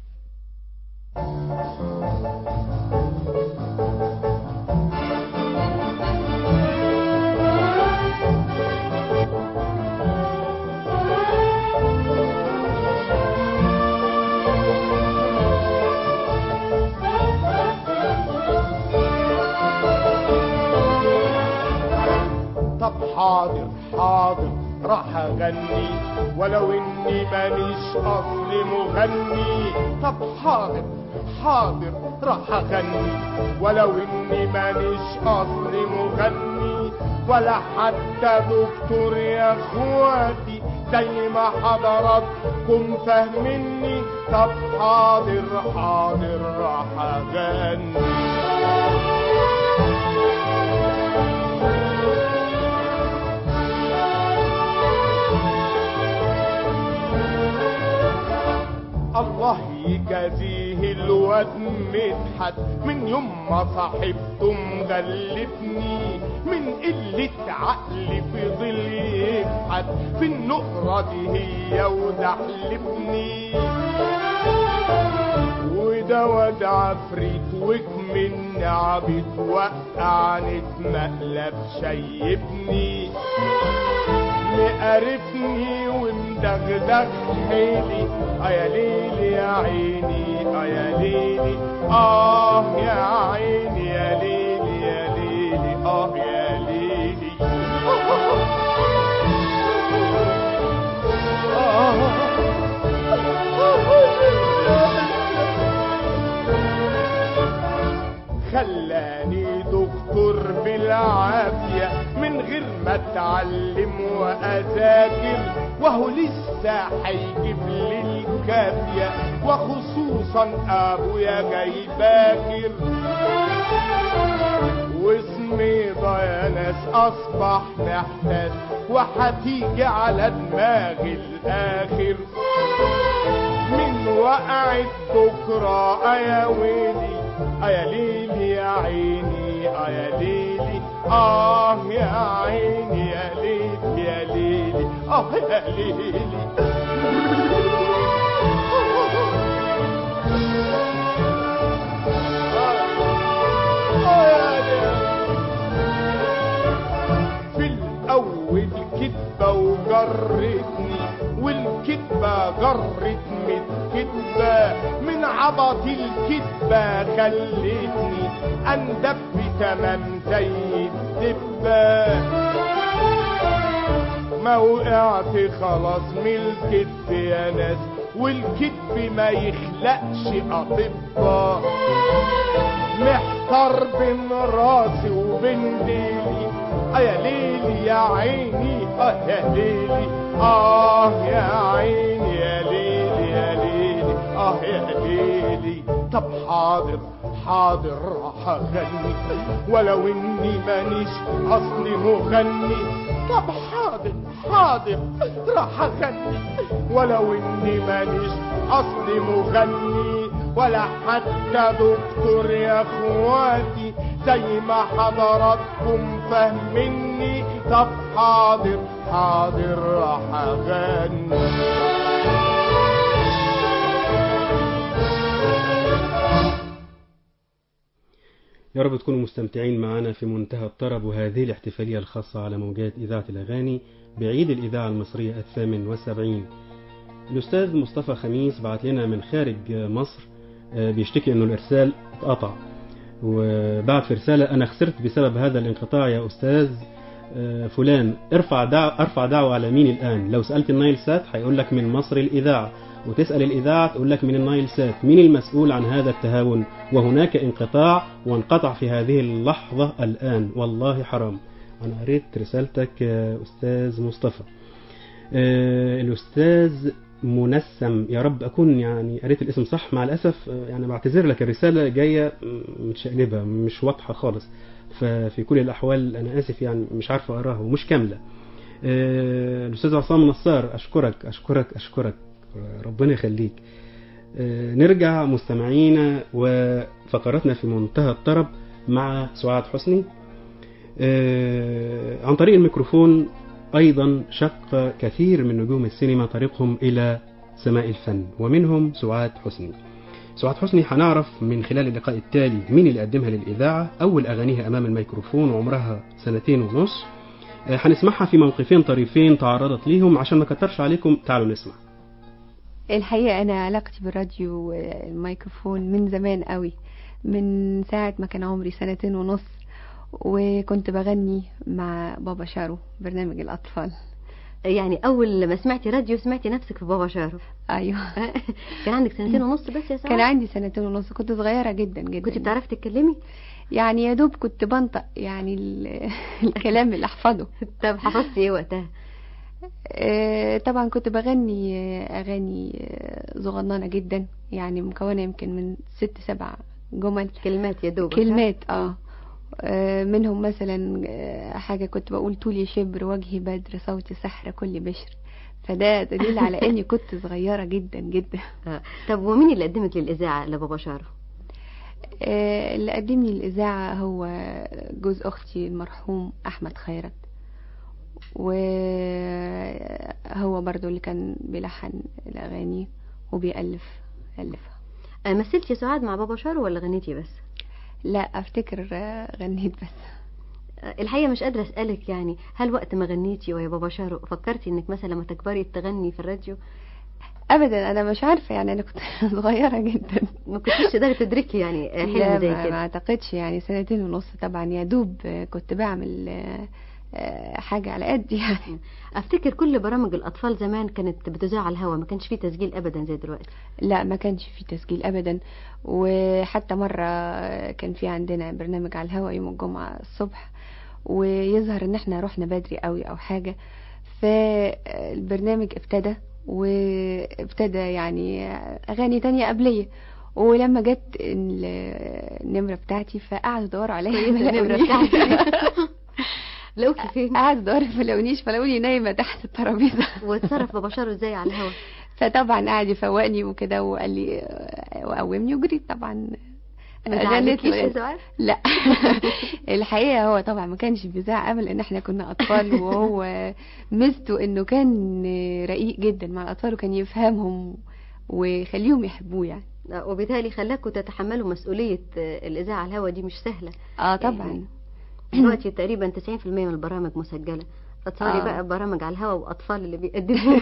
طب حاضر حاضر راح اغني ولو اني مانيش اصلي مغني طب حاضر حاضر راح اغني ولو اني مانيش اصلي مغني ولا حتى دكتور يا اخواتي زي ما حضراتكم فاهميني طب حاضر حاضر راح اغني الله يجازيك نزيه الواد مدحت من يوم ما صاحبته مغلبني من قلة عقلي فضل يبحث في النقرة دي هي ودحلبني وده واد عفريت وكمن عبيط وقعني مقلب شيبني مقرفني ومدغدغ حيلي اه يا ليلي يا عيني اه يا ليلي اه يا عيني يا ليلي يا ليلي اه يا ليلي خلاني دكتور بالعافية من غير ما اتعلم واذاكر وهو لسه هيجيب لي الكافية وخصوصا ابويا جاي باكر واسمي يا ناس اصبح محتاج وهتيجي على دماغي الاخر من وقعت بكرة آه يا ويلي آه يا ليلي يا عيني آه يا ليلي آه يا عيني يا ليلي يا ليلي آه يا ليلي آه يا ليلي في الأول كدبة وجرتني والكدبة جرت من كدبة من عبط الكدبة خلتني أندب تمام زي الدبة ما وقعت خلاص من الكدب يا ناس والكدب ما يخلقش أطباء محتار بين راسي وبين ديلي اه يا ليلي يا عيني اه يا ليلي اه يا عيني يا ليلي يا ليلي اه يا ليلي طب حاضر حاضر راح اغني ولو اني مانيش اصلي مغني طب حاضر حاضر راح اغني ولو اني مانيش اصلي مغني ولا حتى دكتور يا اخواتي زي ما حضراتكم فاهميني طب حاضر حاضر راح اغني يا رب تكونوا مستمتعين معنا في منتهى الطرب وهذه الاحتفالية الخاصة على موجات إذاعة الأغاني بعيد الإذاعة المصرية الثامن والسبعين الأستاذ مصطفى خميس بعت لنا من خارج مصر آه، بيشتكي أنه الإرسال اتقطع وبعت في رسالة أنا خسرت بسبب هذا الانقطاع يا أستاذ آه، فلان ارفع دعوة ارفع دعوة على مين الآن لو سألت النايل سات هيقول لك من مصر الإذاعة وتسأل الإذاعة تقول لك من النايل سات مين المسؤول عن هذا التهاون وهناك انقطاع وانقطع في هذه اللحظة الآن والله حرام أنا قريت رسالتك يا أستاذ مصطفى آه، الأستاذ منسم يا رب أكون يعني قريت الاسم صح مع الأسف آه، يعني بعتذر لك الرسالة جاية متشقلبة مش واضحة خالص ففي كل الأحوال أنا آسف يعني مش عارف أقراها ومش كاملة آه، الأستاذ عصام نصار أشكرك أشكرك أشكرك ربنا يخليك آه، نرجع مستمعينا وفقراتنا في منتهى الطرب مع سعاد حسني آه، عن طريق الميكروفون أيضا شق كثير من نجوم السينما طريقهم إلى سماء الفن ومنهم سعاد حسني سعاد حسني هنعرف من خلال اللقاء التالي مين اللي قدمها للإذاعة أول أغانيها أمام الميكروفون وعمرها سنتين ونص آه، هنسمعها في موقفين طريفين تعرضت ليهم عشان ما كترش عليكم تعالوا نسمع الحقيقة أنا علاقتي بالراديو والميكروفون من زمان قوي من ساعة ما كان عمري سنتين ونص وكنت بغني مع بابا شارو برنامج الأطفال يعني اول ما سمعتي راديو سمعتي نفسك في بابا شارو أيوه كان عندك سنتين ونص بس يا سعاد كان عندي سنتين ونص كنت صغيرة جدا جدا كنت بتعرفي تتكلمي يعني يا دوب كنت بنطق يعني ال- الكلام اللي أحفظه طب حفظتي ايه وقتها آه، طبعا كنت بغني آه، أغاني آه، صغننة جدا يعني مكونة يمكن من ست سبع جمل كلمات يا دوب كلمات اه آه، منهم مثلا آه، حاجة كنت بقول طولي شبر وجهي بدر صوتي سحر كل بشر فده دليل على اني كنت صغيره جدا جدا آه. طب ومين اللي قدمك للإذاعة لبابا شارو آه، اللي قدمني الإذاعة هو جوز أختي المرحوم أحمد خيرت وهو برضو اللي كان بيلحن الأغاني وبيألف ألفها آه، مثلتي سعاد مع بابا شارو ولا غنيتي بس لا أفتكر آه، غنيت بس آه، الحقيقة مش قادرة أسألك يعني هل وقت ما غنيتي ويا بابا شارو فكرتي إنك مثلا لما تكبري تغني في الراديو أبدا أنا مش عارفة يعني أنا كنت صغيرة جدا ما كنتيش تقدري تدركي يعني آه، لا حلم زي ما, ما كده أعتقدش يعني سنتين ونص طبعا يا دوب آه، كنت بعمل آه، آه، حاجة على قد يعني أفتكر كل برامج الأطفال زمان كانت بتذاع على الهوا ما كانش فيه تسجيل أبدا زي دلوقتي لا ما كانش في تسجيل ابدا وحتى مرة كان في عندنا برنامج على الهواء يوم الجمعة الصبح ويظهر ان احنا رحنا بدري قوي او حاجة فالبرنامج ابتدى وابتدى يعني اغاني تانية قبلية ولما جت ال- النمرة بتاعتي فقعدوا يدوروا عليا كويسة ما النمرة لقونيش. بتاعتي. لقوكي فين قعدوا يدوروا ما لقونيش فلقوني نايمة تحت الترابيزة واتصرف بابا شارو ازاي على الهوا فطبعا قعد يفوقني وكده وقال لي وقومني وجريت طبعا ما غنيت زعلكيش له يا سعاد لا الحقيقه هو طبعا ما كانش بيزعق ابدا لان احنا كنا اطفال وهو ميزته انه كان رقيق جدا مع الاطفال وكان يفهمهم ويخليهم يحبوه يعني آه، وبالتالي خلاكوا تتحملوا مسؤولية آه، الإذاعة على الهوا دي مش سهلة اه طبعا دلوقتي تقريبا 90% من البرامج مسجلة اتصالي آه. بقى برامج على الهوا وأطفال اللي بيقدموا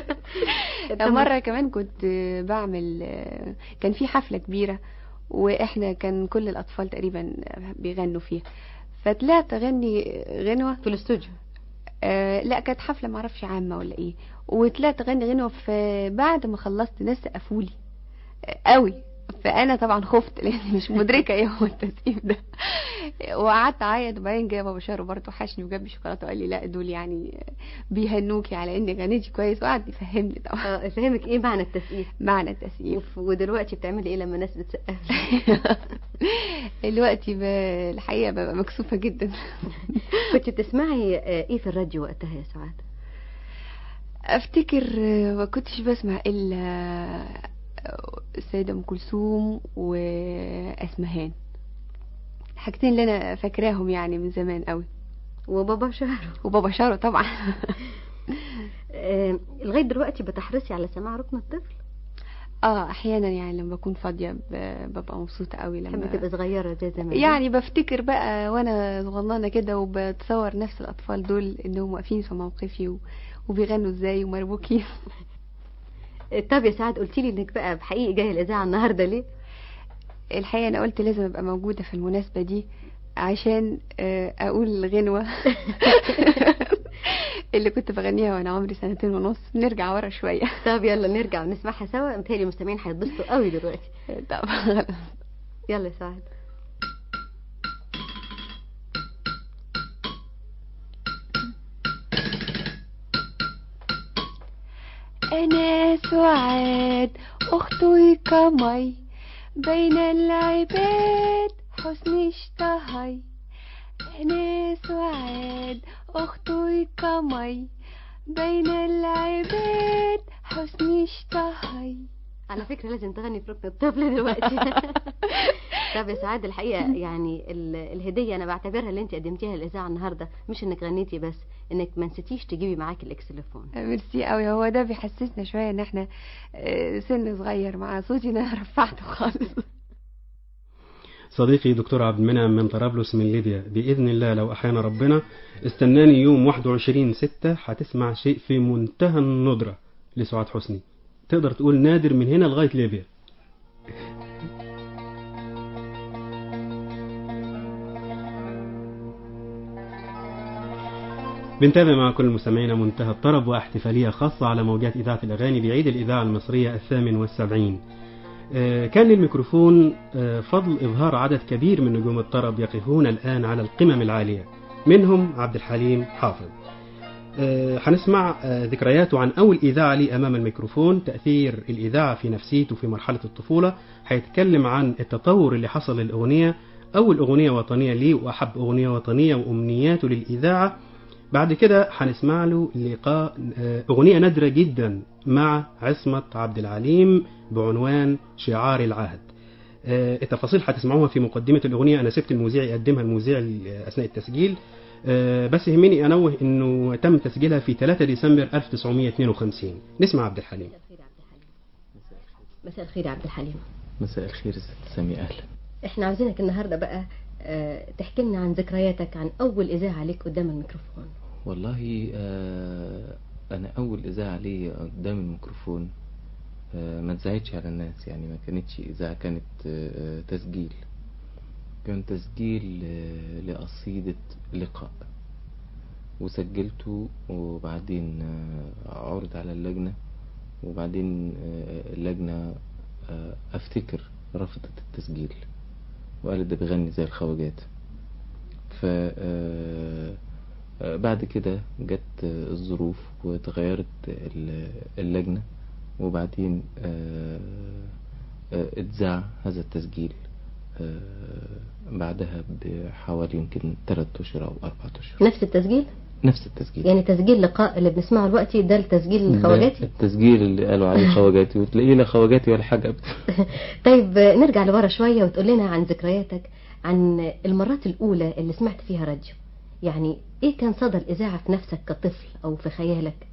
طب مرة كمان كنت بعمل كان في حفلة كبيرة واحنا كان كل الأطفال تقريبا بيغنوا فيها فطلعت أغني غنوة في الاستوديو آه لا كانت حفلة معرفش عامة ولا ايه وطلعت أغني غنوة فبعد ما خلصت ناس سقفولي آه، قوي فأنا طبعا خفت لأني مش مدركة ايه هو التسقيف ده وقعدت اعيط وبعدين جه بابا شارو برضه حشني وجاب لي شوكولاته وقال لي لا دول يعني بيهنوكي على اني غنيتي كويس وقعد يفهمني طبعا اه فهمك ايه معنى التسقيف معنى التسقيف وف- ودلوقتي بتعملي ايه لما الناس بتسقف دلوقتي ب... الحقيقه ببقى مكسوفه جدا كنت بتسمعي آه، ايه في الراديو وقتها يا سعاد افتكر آه، ما كنتش بسمع الا آه، السيده ام كلثوم واسمهان الحاجتين اللي انا فاكراهم يعني من زمان قوي وبابا شارو وبابا شارو طبعا آه، لغاية دلوقتي بتحرصي على سماع ركن الطفل اه احيانا يعني لما بكون فاضيه ب- ببقى مبسوطه قوي تحبي لما تبقى صغيرة زي زمان يعني بفتكر بقى وانا صغننه كده وبتصور نفس الاطفال دول انهم واقفين في موقفي و... وبيغنوا ازاي ومربوكين طب يا سعاد قلتي لي انك بقى بحقيقي جايه الاذاعه النهارده ليه الحقيقه انا قلت لازم ابقى موجوده في المناسبه دي عشان آه، اقول الغنوه اللي كنت بغنيها وانا عمري سنتين ونص نرجع ورا شويه طب يلا نرجع ونسمعها سوا متهيألي المستمعين هيتبسطوا قوي دلوقتي طبعا يلا يا سعاد أنا سعاد أختي كمي بين العباد حسن اشتهي أنا سعاد أختي كمي بين العباد حسن اشتهي على فكره لازم تغني في ركن الطفل دلوقتي طب يا سعاد الحقيقه يعني ال- الهديه انا بعتبرها اللي انت قدمتيها للاذاعه النهارده مش انك غنيتي بس انك ما نسيتيش تجيبي معاكي الاكسليفون ميرسي قوي هو ده بيحسسنا شوية ان احنا آه، سن صغير مع صوتي ده أنا رفعته خالص صديقي دكتور عبد المنعم من طرابلس من ليبيا بإذن الله لو أحيانا ربنا استناني يوم 21 ستة هتسمع شيء في منتهى الندرة لسعاد حسني تقدر تقول نادر من هنا لغاية ليبيا بنتابع مع كل مستمعينا منتهى الطرب واحتفالية خاصة على موجات إذاعة الأغاني بعيد الإذاعة المصرية الثامن والسبعين آه، كان للميكروفون آه، فضل إظهار عدد كبير من نجوم الطرب يقفون الآن على القمم العالية منهم عبد الحليم حافظ آه، هنسمع آه، ذكرياته عن أول إذاعة لي أمام الميكروفون تأثير الإذاعة في نفسيته في مرحلة الطفولة هيتكلم عن التطور اللي حصل للأغنية أول أغنية وطنية لي وأحب أغنية وطنية وأمنياته للإذاعة بعد كده هنسمع له لقاء آه، أغنية نادرة جدا مع عصمت عبد العليم بعنوان شعار العهد آه، التفاصيل هتسمعوها في مقدمة الأغنية أنا سبت المذيع يقدمها المذيع أثناء التسجيل آه، بس يهمني أنوه أنه تم تسجيلها في 3 ديسمبر 1952 نسمع عبد الحليم مساء الخير يا عبد الحليم مساء الخير يا ست سامي اهلا احنا عاوزينك النهارده بقى آه، تحكي لنا عن ذكرياتك عن اول اذاعه عليك قدام الميكروفون والله آه انا اول اذاعه لي قدام الميكروفون آه ما اتذاعتش على الناس يعني ما كانتش اذاعه كانت آه تسجيل كان تسجيل آه لقصيده لقاء وسجلته وبعدين آه عرض على اللجنه وبعدين آه اللجنه آه افتكر رفضت التسجيل وقالت ده بيغني زي الخواجات ف آه، آه، بعد كده جت آه، الظروف وتغيرت ال- اللجنة وبعدين آه، آه، اتذاع هذا التسجيل آه، بعدها بحوالي يمكن ثلاثة أشهر أو أربعة أشهر نفس التسجيل نفس التسجيل يعني تسجيل لقاء اللي بنسمعه دلوقتي ده التسجيل الخواجاتي ده التسجيل اللي قالوا عليه خواجاتي وتلاقيه لا خواجاتي ولا حاجة أبدا طيب آه، نرجع لورا شويه وتقول لنا عن ذكرياتك عن المرات الاولى اللي سمعت فيها راديو يعني ايه كان صدى الاذاعه في نفسك كطفل او في خيالك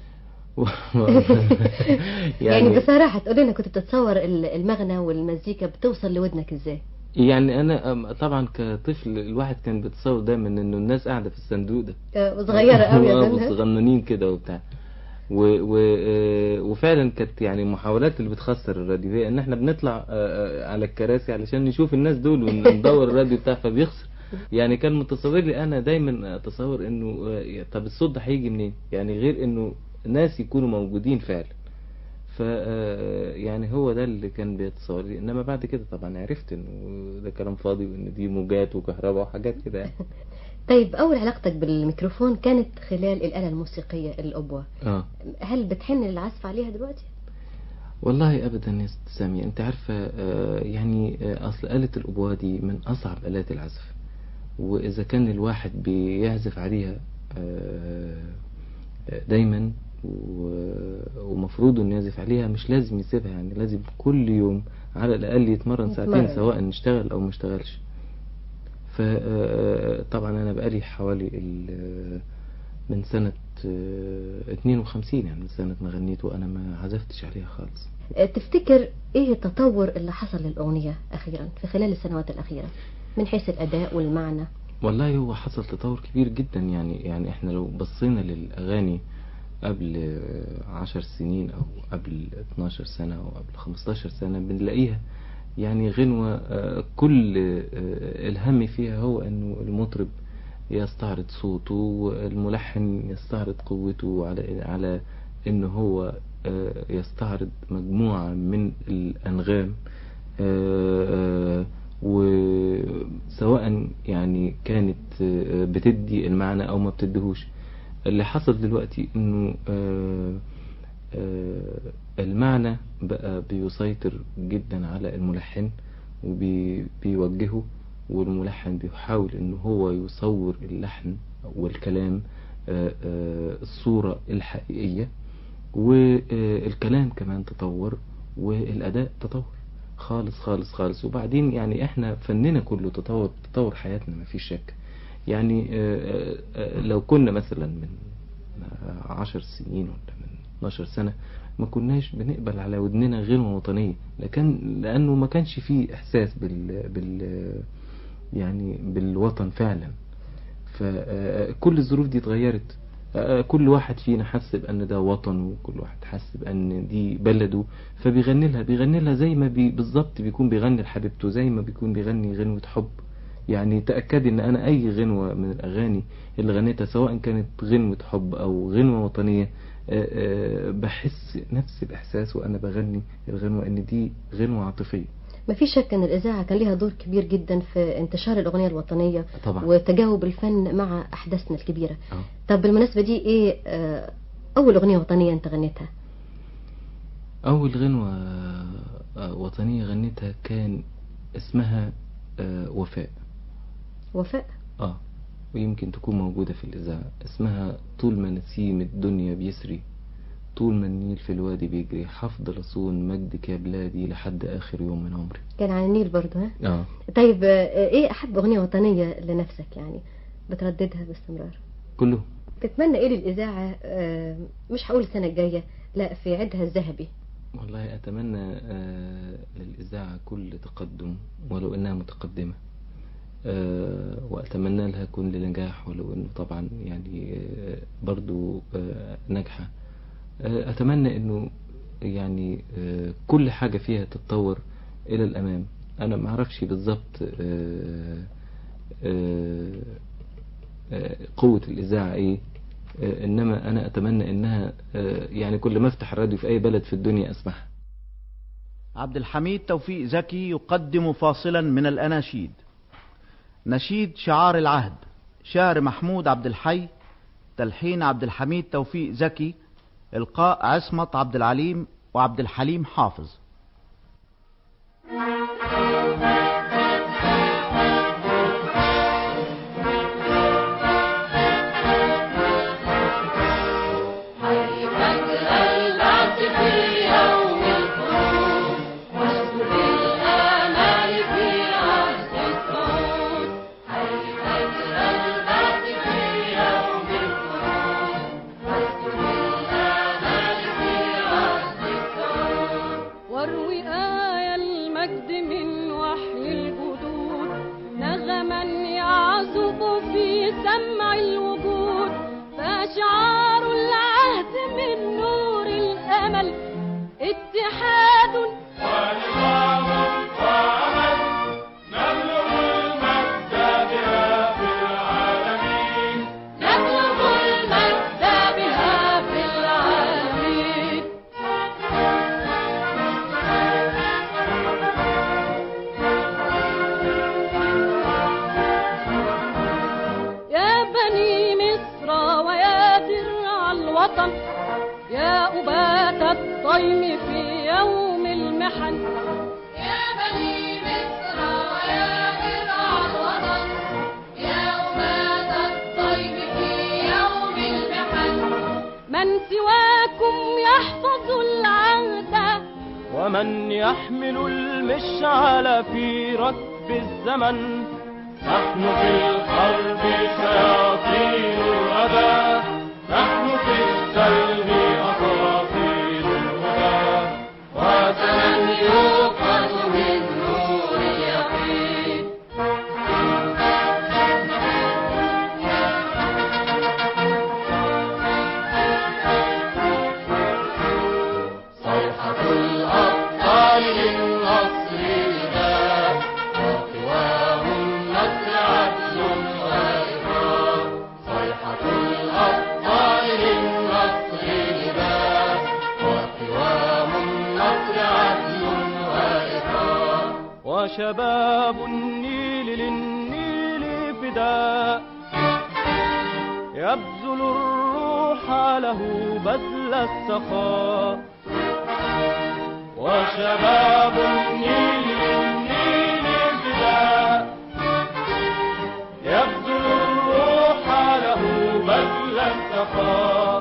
يعني, بصراحه تقول لنا كنت بتتصور ال- المغنى والمزيكا بتوصل لودنك ازاي يعني انا أم- طبعا كطفل الواحد كان بيتصور دايما انه الناس قاعده في الصندوق ده آه، وصغيره قوي آه، اظن وصغننين كده وبتاع و و آه، وفعلا كانت يعني المحاولات اللي بتخسر الراديو هي ان احنا بنطلع آه، آه، على الكراسي علشان نشوف الناس دول وندور الراديو بتاع فبيخسر يعني كان متصور لي انا دايما اتصور انه آه، طب الصوت ده هيجي منين يعني غير انه ناس يكونوا موجودين فعلا ف آه، يعني هو ده اللي كان بيتصور لي انما بعد كده طبعا عرفت انه ده كلام فاضي وان دي موجات وكهرباء وحاجات كده يعني طيب اول علاقتك بالميكروفون كانت خلال الاله الموسيقيه الابوه اه هل بتحن للعزف عليها دلوقتي والله ابدا يا ست سامية انت عارفة آه، يعني آه، اصل آلة الأبوة دي من اصعب آلات العزف واذا كان الواحد بيعزف عليها آه، آه، دايما و- ومفروض انه يعزف عليها مش لازم يسيبها يعني لازم كل يوم على الاقل يتمرن ساعتين يتمرن. سواء نشتغل او ما اشتغلش فطبعا انا بقالي حوالي ال- من سنة آه، 52 يعني من سنة ما غنيت وانا ما عزفتش عليها خالص آه، تفتكر ايه التطور اللي حصل للاغنيه اخيرا في خلال السنوات الاخيره من حيث الاداء والمعنى والله هو حصل تطور كبير جدا يعني يعني احنا لو بصينا للأغاني قبل آه، عشر سنين أو قبل 12 سنة أو قبل 15 سنة بنلاقيها يعني غنوة آه، كل آه، الهم فيها هو أنه المطرب يستعرض صوته والملحن يستعرض قوته على على أنه هو آه، يستعرض مجموعة من الأنغام آه، آه، وسواء يعني كانت آه، بتدي المعنى او ما بتديهوش اللي حصل دلوقتي انه آه، آه، المعنى بقى بيسيطر جدا على الملحن وبيوجهه والملحن بيحاول ان هو يصور اللحن والكلام آه، آه، الصورة الحقيقية والكلام كمان تطور والاداء تطور خالص خالص خالص وبعدين يعني احنا فننا كله تطور تطور حياتنا ما فيش شك يعني آه، آه، لو كنا مثلا من عشر سنين ولا من 12 سنة ما كناش بنقبل على ودننا غنوة وطنية لكن لأنه ما كانش فيه إحساس بال, بال يعني بالوطن فعلا فكل الظروف دي اتغيرت آه، كل واحد فينا حس بأن ده وطنه وكل واحد حس بأن دي بلده فبيغني لها بيغني لها زي ما بي بالظبط بيكون بيغني لحبيبته زي ما بيكون بيغني غنوة حب يعني تأكدي ان انا اي غنوة من الاغاني اللي غنيتها سواء كانت غنوة حب او غنوة وطنية آه، آه، بحس نفس الاحساس وانا بغني الغنوة ان دي غنوة عاطفية ما في شك ان الاذاعه كان ليها دور كبير جدا في انتشار الاغنيه الوطنيه طبعا وتجاوب الفن مع احداثنا الكبيره آه. طب بالمناسبه دي ايه آه، اول اغنيه وطنيه انت غنيتها اول غنوة آه، وطنية غنيتها كان اسمها آه، وفاء وفاء اه ويمكن تكون موجودة في الإذاعة اسمها طول ما نسيم الدنيا بيسري طول ما النيل في الوادي بيجري هفضل أصون مجدك يا بلادي لحد آخر يوم من عمري كان عن النيل برضه ها آه طيب آه، ايه احب اغنيه وطنيه لنفسك يعني بترددها باستمرار كله تتمنى ايه للاذاعه آه، مش هقول السنه الجايه لا في عيدها الذهبي والله أتمنى آه، للإذاعة كل تقدم ولو إنها متقدمة آه، وأتمنى لها كل نجاح ولو إنه طبعا يعني آه، برضو آه، ناجحة آه، أتمنى إنه يعني آه، كل حاجة فيها تتطور إلى الأمام أنا ما أعرفش بالظبط آه، آه، آه، قوة الإذاعة إيه آه، إنما أنا أتمنى إنها آه، يعني كل ما أفتح الراديو في أي بلد في الدنيا أسمعها عبد الحميد توفيق زكي يقدم فاصلا من الأناشيد نشيد شعار العهد شعر محمود عبد الحي تلحين عبد الحميد توفيق زكي إلقاء عصمت عبد العليم وعبد الحليم حافظ واروي آية المجد من وحي الجدود نغما يعزف في سمع الوجود فأشعار العهد من نور الأمل اتحاد نبلغ المجد بها في العالمين يا بني مصر ويا درع الوطن يا أبات الطيم في يوم المحن يا بني مصر ويا درع الوطن يا أبات الطيم في يوم المحن من سواكم يحفظ العهد ومن يحمل المشعل في ركب الزمن نحن في الحرب شياطين الردى نحن في السلب أساطير الهدى وثمن يوقظ من نور اليقين صيحة الأبطال للنصر نداء وقوام النصر عدل وإكرام صيحة الأبطال للنصر نداء وقوام النصر عدل وإكرام وشباب النيل للنيل فداء يبذل الروح له بذل السخاء وشباب النيل للنيل فداء يبذل الروح له بذل السخاء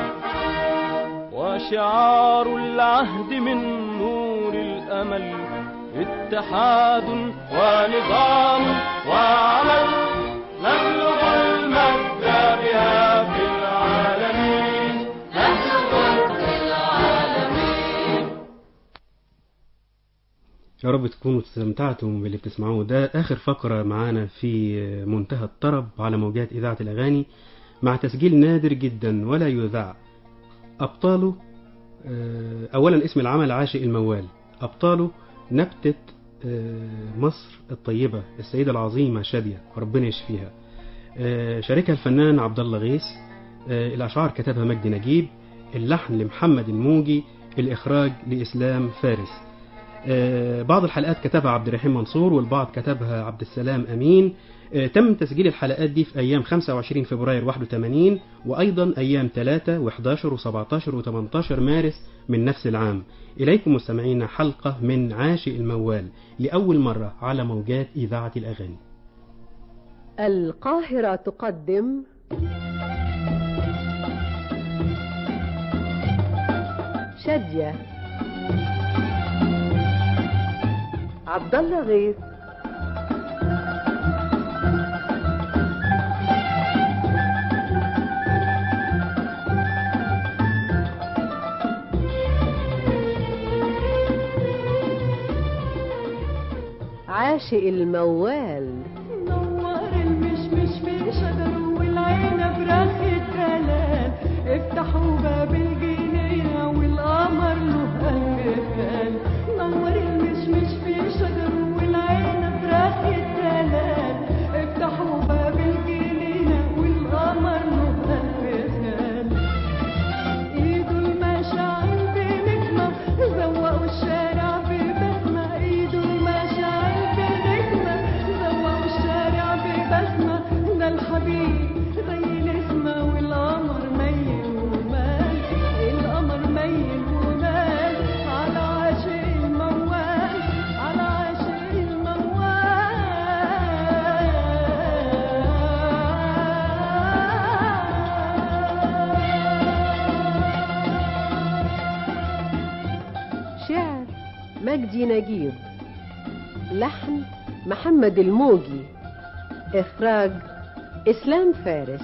وشعار العهد من نور الأمل اتحاد ونظام وعمل نبلغ المجد بها في العالمين نبلغ في العالمين يا رب تكونوا استمتعتم باللي بتسمعوه ده آخر فقرة معانا في منتهى الطرب على موجات إذاعة الأغاني مع تسجيل نادر جدا ولا يذاع أبطاله آه، أولا اسم العمل عاشق الموال أبطاله نبتة آه، مصر الطيبة السيدة العظيمة شادية ربنا يشفيها آه، شاركها الفنان عبد الله غيث آه، الأشعار كتبها مجدي نجيب اللحن لمحمد الموجي الإخراج لإسلام فارس آه، بعض الحلقات كتبها عبد الرحيم منصور والبعض كتبها عبد السلام أمين آه، تم تسجيل الحلقات دي في أيام 25 فبراير 81 وأيضا أيام 3 و11 و17 و18 مارس من نفس العام إليكم مستمعين حلقة من عاشق الموال لأول مرة على موجات إذاعة الأغاني القاهرة تقدم شادية عبد الله غيث عاشق الموال نور المشمش في شجر والعنب رخ الدلال افتحوا باب الجنينة والقمر له ألفان نور المشمش في شجر والعنب رخ الدلال افتحوا باب الجنينة والقمر له ألفان ايده المشاعل بنجمة زوقوا الشارع ببسمة ايده المشاعل بنجمة زوقوا الشارع ببسمة ده الحبيب زي الاسمة والقمر ميل ومال القمر ميل ومال على عاشق الموال على عاشق شعر مجدي نجيب لحن محمد الموجي إخراج إسلام فارس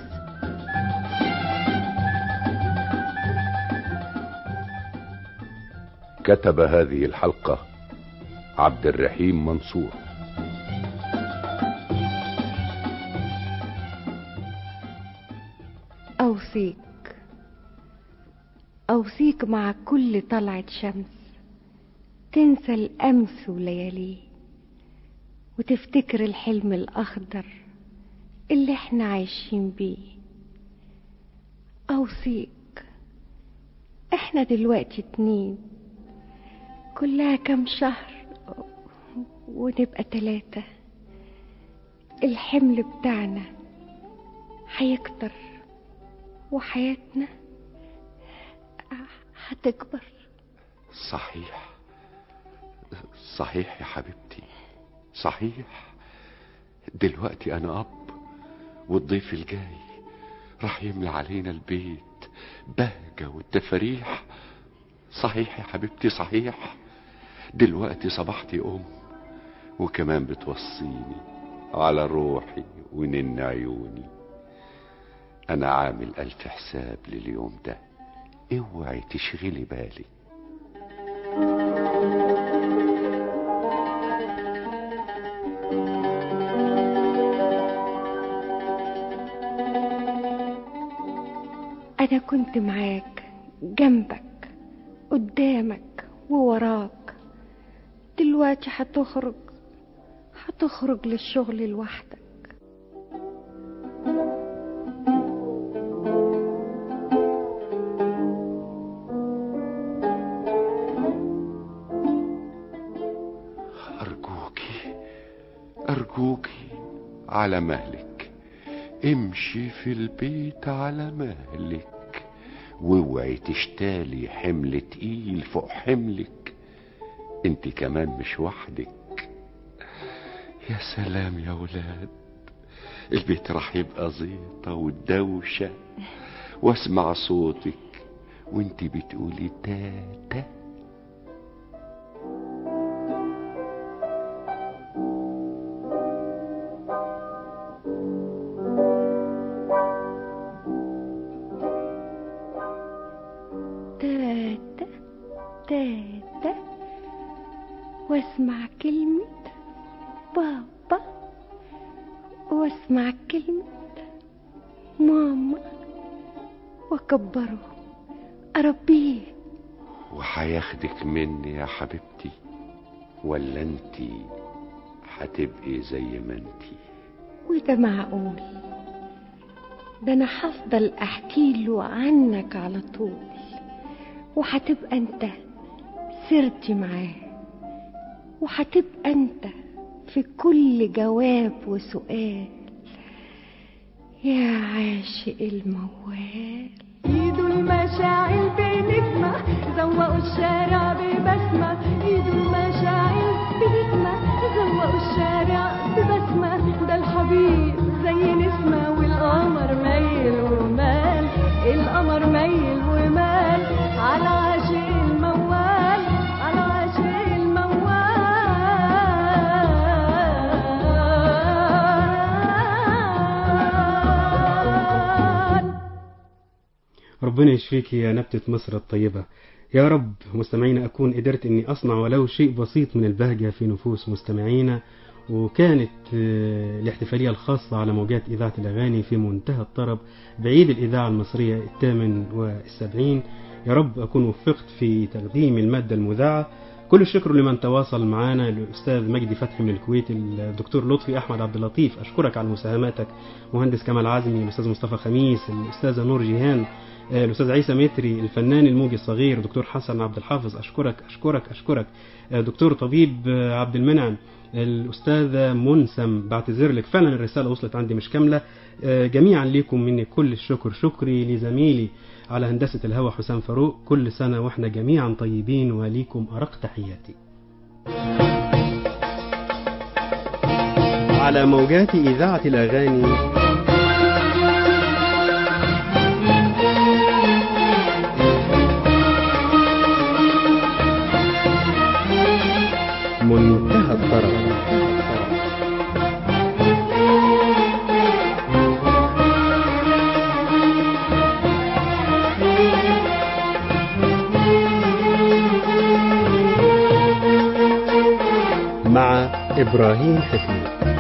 كتب هذه الحلقة عبد الرحيم منصور أوصيك أوصيك مع كل طلعة شمس تنسى الأمس ولياليه وتفتكر الحلم الأخضر اللي احنا عايشين بيه أوصيك احنا دلوقتي اتنين كلها كام شهر ونبقى تلاتة الحمل بتاعنا هيكتر وحياتنا هتكبر صحيح صحيح يا حبيبتي صحيح دلوقتي انا اب والضيف الجاي راح يملى علينا البيت بهجة والتفاريح صحيح يا حبيبتي صحيح دلوقتي صبحتي ام وكمان بتوصيني على روحي ونن عيوني انا عامل الف حساب لليوم ده اوعي تشغلي بالك أنا كنت معاك جنبك قدامك ووراك دلوقتي هتخرج هتخرج للشغل لوحدك أرجوكي أرجوكي على مهلك امشي في البيت على مهلك واوعي تشتالي حمل تقيل فوق حملك انت كمان مش وحدك يا سلام يا ولاد البيت راح يبقى زيطة والدوشة واسمع صوتك وانت بتقولي تاتا تاتا تاتا واسمع كلمة بابا واسمع كلمة ماما واكبره اربيه وهياخدك مني يا حبيبتي ولا انت هتبقي زي ما انتي وده معقول ده انا هفضل احكي له عنك على طول وهتبقى انت سرتي معاه وهتبقى انت في كل جواب وسؤال يا عاشق الموال ايده المشاعل بنجمة زوقوا الشارع ببسمة ايده المشاعل بنجمة زوقوا الشارع ببسمة ده الحبيب زي القمر ميل ومال على عاشق الموال على عاشق الموال ربنا يشفيك يا نبتة مصر الطيبة يا رب مستمعينا أكون قدرت أني أصنع ولو شيء بسيط من البهجة في نفوس مستمعينا وكانت آه، الاحتفالية الخاصة على موجات إذاعة الأغاني في منتهى الطرب بعيد الإذاعة المصرية الثامن والسبعين يا رب أكون وفقت في تقديم المادة المذاعة كل الشكر لمن تواصل معنا الأستاذ مجدي فتحي من الكويت الدكتور لطفي أحمد عبد اللطيف أشكرك على مساهماتك مهندس كمال عزمي الأستاذ مصطفى خميس الأستاذة نور جيهان آه، الأستاذ عيسى متري الفنان الموجي الصغير دكتور حسن عبد الحافظ أشكرك أشكرك أشكرك آه، دكتور طبيب آه، عبد المنعم الأستاذة منسم بعتذر لك فعلا الرسالة وصلت عندي مش كاملة آه، جميعا ليكم مني كل الشكر شكري لزميلي على هندسة الهوى حسام فاروق كل سنة واحنا جميعا طيبين وليكم أرق تحياتي على موجات إذاعة الأغاني منتهى الطرب مع إبراهيم حفيظ